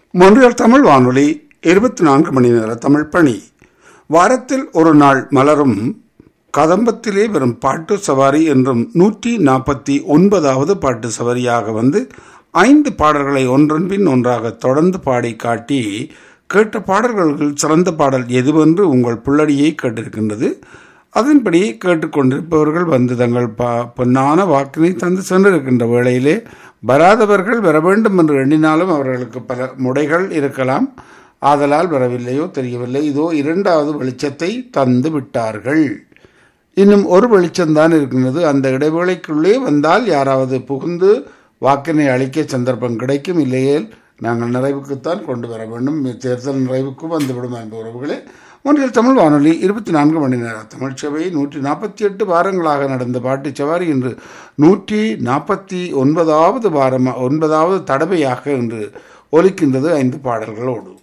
மொன்றியல் தமிழ் வானொலி இருபத்தி நான்கு மணி நேர தமிழ் பணி வாரத்தில் ஒரு நாள் மலரும் கதம்பத்திலே வரும் பாட்டு சவாரி என்றும் நூற்றி நாற்பத்தி ஒன்பதாவது பாட்டு சவாரியாக வந்து ஐந்து பாடல்களை ஒன்றன் பின் ஒன்றாக தொடர்ந்து பாடி காட்டி கேட்ட பாடல்களில் சிறந்த பாடல் எதுவென்று உங்கள் புள்ளடியை கேட்டிருக்கின்றது அதன்படி கேட்டுக்கொண்டிருப்பவர்கள் வந்து தங்கள் பா பொன்னான வாக்கினை தந்து சென்றிருக்கின்ற வேளையிலே வராதவர்கள் வர வேண்டும் என்று எண்ணினாலும் அவர்களுக்கு பல முடைகள் இருக்கலாம் ஆதலால் வரவில்லையோ தெரியவில்லை இதோ இரண்டாவது வெளிச்சத்தை தந்து விட்டார்கள் இன்னும் ஒரு வெளிச்சம்தான் இருக்கின்றது அந்த இடைவேளைக்குள்ளே வந்தால் யாராவது புகுந்து வாக்கினை அளிக்க சந்தர்ப்பம் கிடைக்கும் இல்லையேல் நாங்கள் நிறைவுக்குத்தான் கொண்டு வர வேண்டும் தேர்தல் நிறைவுக்கும் வந்துவிடும் அன்பு உறவுகளே ஒன்றில் தமிழ் வானொலி இருபத்தி நான்கு மணி நேர தமிழ் சேவை நூற்றி நாற்பத்தி எட்டு வாரங்களாக நடந்த பாட்டு சவாரி இன்று நூற்றி நாற்பத்தி ஒன்பதாவது வாரம் ஒன்பதாவது தடவையாக இன்று ஒலிக்கின்றது ஐந்து பாடல்களோடு